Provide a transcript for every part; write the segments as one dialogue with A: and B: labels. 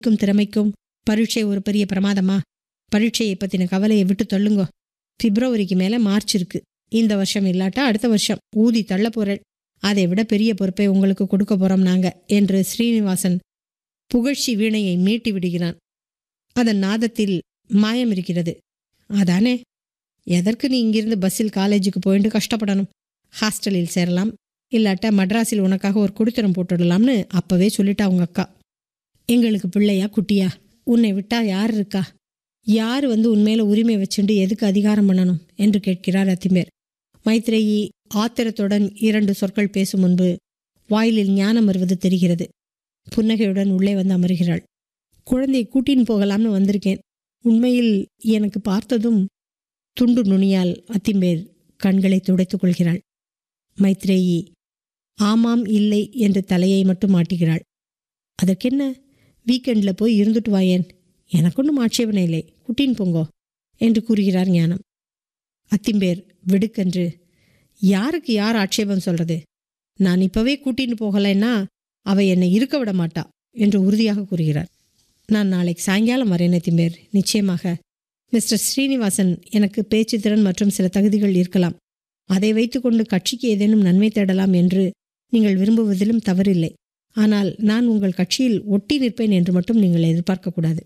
A: க்கும் திறமைக்கும் பரீட்சை ஒரு பெரிய பிரமாதமா பரீட்சையை பத்தின கவலையை விட்டு தள்ளுங்கோ பிப்ரவரிக்கு மேல மார்ச் இருக்கு இந்த வருஷம் இல்லாட்டா அடுத்த வருஷம் ஊதி தள்ள போறேன் அதை விட பெரிய பொறுப்பை உங்களுக்கு கொடுக்க போறோம் நாங்க என்று ஸ்ரீனிவாசன் புகழ்ச்சி வீணையை மீட்டி விடுகிறான் அதன் நாதத்தில் மாயம் இருக்கிறது அதானே எதற்கு நீ இங்கிருந்து பஸ்ஸில் காலேஜுக்கு போயிட்டு கஷ்டப்படணும் ஹாஸ்டலில் சேரலாம் இல்லாட்டா மட்ராஸில் உனக்காக ஒரு குடித்தனம் போட்டுடலாம்னு அப்பவே சொல்லிட்டா உங்க அக்கா எங்களுக்கு பிள்ளையா குட்டியா உன்னை விட்டா யார் இருக்கா யார் வந்து உன்மேல உரிமை வச்சுண்டு எதுக்கு அதிகாரம் பண்ணணும் என்று கேட்கிறார் அத்திமேர் மைத்ரேயி ஆத்திரத்துடன் இரண்டு சொற்கள் பேசும் முன்பு வாயிலில் ஞானம் வருவது தெரிகிறது புன்னகையுடன் உள்ளே வந்து அமர்கிறாள் குழந்தையை கூட்டின்னு போகலாம்னு வந்திருக்கேன் உண்மையில் எனக்கு பார்த்ததும் துண்டு நுனியால் அத்திம்பேர் கண்களை துடைத்துக் கொள்கிறாள் மைத்ரேயி ஆமாம் இல்லை என்று தலையை மட்டும் மாட்டுகிறாள் அதற்கென்ன வீக்கெண்டில் போய் இருந்துட்டு வாயேன் எனக்கொன்றும் ஆட்சேபனை இல்லை குட்டின் போங்கோ என்று கூறுகிறார் ஞானம் அத்திம்பேர் வெடுக்கென்று யாருக்கு யார் ஆட்சேபம் சொல்றது நான் இப்பவே கூட்டின்னு போகலைன்னா அவ என்னை இருக்க விட மாட்டா என்று உறுதியாக கூறுகிறார் நான் நாளைக்கு சாயங்காலம் வரேன் அத்திம்பேர் நிச்சயமாக மிஸ்டர் ஸ்ரீனிவாசன் எனக்கு பேச்சு திறன் மற்றும் சில தகுதிகள் இருக்கலாம் அதை வைத்துக்கொண்டு கட்சிக்கு ஏதேனும் நன்மை தேடலாம் என்று நீங்கள் விரும்புவதிலும் தவறில்லை ஆனால் நான் உங்கள் கட்சியில் ஒட்டி நிற்பேன் என்று மட்டும் நீங்கள் எதிர்பார்க்கக்கூடாது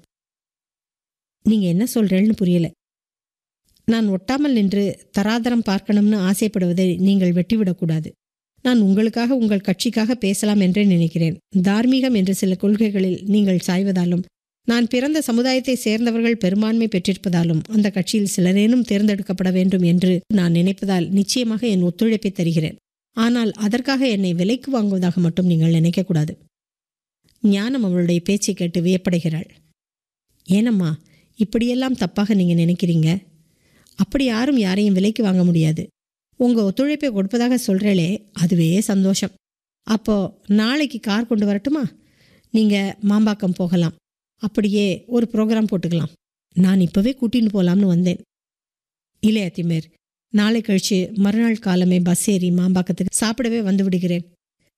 A: நீங்க என்ன சொல்றேன்னு புரியல நான் ஒட்டாமல் நின்று தராதரம் பார்க்கணும்னு ஆசைப்படுவதை நீங்கள் வெட்டிவிடக்கூடாது நான் உங்களுக்காக உங்கள் கட்சிக்காக பேசலாம் என்றே நினைக்கிறேன் தார்மீகம் என்ற சில கொள்கைகளில் நீங்கள் சாய்வதாலும் நான் பிறந்த சமுதாயத்தை சேர்ந்தவர்கள் பெரும்பான்மை பெற்றிருப்பதாலும் அந்த கட்சியில் சிலரேனும் தேர்ந்தெடுக்கப்பட வேண்டும் என்று நான் நினைப்பதால் நிச்சயமாக என் ஒத்துழைப்பை தருகிறேன் ஆனால் அதற்காக என்னை விலைக்கு வாங்குவதாக மட்டும் நீங்கள் நினைக்கக்கூடாது ஞானம் அவளுடைய பேச்சை கேட்டு வியப்படைகிறாள் ஏனம்மா இப்படியெல்லாம் தப்பாக நீங்கள் நினைக்கிறீங்க அப்படி யாரும் யாரையும் விலைக்கு வாங்க முடியாது உங்கள் ஒத்துழைப்பை கொடுப்பதாக சொல்கிறேளே அதுவே சந்தோஷம் அப்போ நாளைக்கு கார் கொண்டு வரட்டுமா நீங்கள் மாம்பாக்கம் போகலாம் அப்படியே ஒரு ப்ரோக்ராம் போட்டுக்கலாம் நான் இப்போவே கூட்டின்னு போகலாம்னு வந்தேன் இல்லை அத்திமேர் நாளை கழிச்சு மறுநாள் காலமே பஸ் ஏறி மாம்பாக்கத்துக்கு சாப்பிடவே வந்து விடுகிறேன்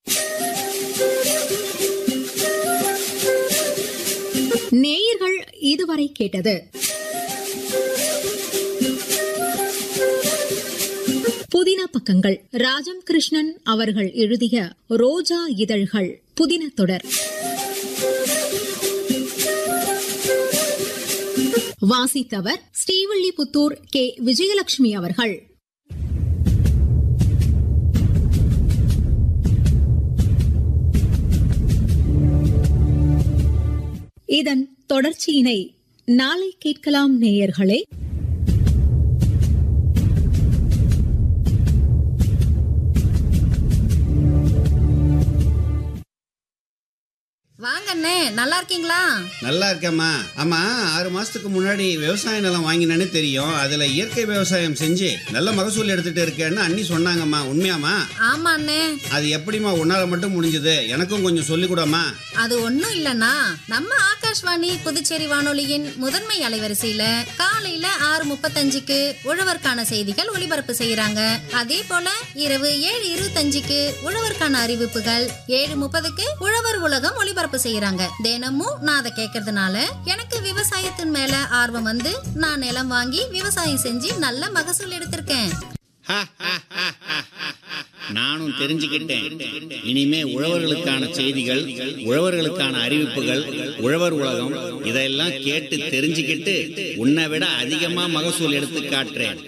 B: நேயர்கள் இதுவரை கேட்டது புதின பக்கங்கள் ராஜம் கிருஷ்ணன் அவர்கள் எழுதிய ரோஜா இதழ்கள் புதின தொடர் வாசித்தவர் ஸ்ரீவில்லிபுத்தூர் கே விஜயலட்சுமி அவர்கள் இதன் தொடர்ச்சியினை நாளை கேட்கலாம் நேயர்களே
C: வாங்க அண்ணே நல்லா இருக்கீங்களா
D: நல்லா இருக்கேம்மா ஆமா ஆறு மாசத்துக்கு முன்னாடி விவசாய நிலம் வாங்கினேன்னு தெரியும் அதுல இயற்கை விவசாயம் செஞ்சு நல்ல மகசூல் எடுத்துட்டு இருக்கேன்னு அண்ணி சொன்னாங்கம்மா உண்மையாம்மா
C: ஆமா அண்ணே
D: அது எப்படிம்மா உன்னால மட்டும் முடிஞ்சது எனக்கும் கொஞ்சம் சொல்லிக் கூடம்மா
C: அது ஒண்ணும் இல்லனா நம்ம ஆகாஷ்வாணி புதுச்சேரி வானொலியின் முதன்மை அலைவரிசையில காலையில ஆறு முப்பத்தஞ்சுக்கு உழவர்க்கான செய்திகள் ஒளிபரப்பு செய்யறாங்க அதே போல இரவு ஏழு இருபத்தஞ்சுக்கு உழவர்க்கான அறிவிப்புகள் ஏழு முப்பதுக்கு உழவர் உலகம் ஒளிபரப்பு செய்யறாங்க தினமும் நான் அதை கேட்கறதுனால எனக்கு விவசாயத்தின் மேல ஆர்வம் வந்து நான் நிலம் வாங்கி விவசாயம் செஞ்சு நல்ல மகசூல் எடுத்திருக்கேன்
E: நானும் தெரிஞ்சுக்கிட்டேன் இனிமே உழவர்களுக்கான செய்திகள் உழவர்களுக்கான அறிவிப்புகள் உழவர் உலகம் இதெல்லாம் கேட்டு தெரிஞ்சுக்கிட்டு உன்னை விட அதிகமா மகசூல் எடுத்து காட்டுறேன்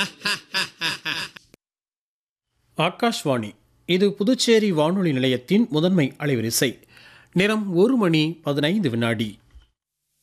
F: ஆகாஷ்வாணி இது புதுச்சேரி வானொலி நிலையத்தின் முதன்மை அலைவரிசை நிறம் ஒரு மணி பதினைந்து வினாடி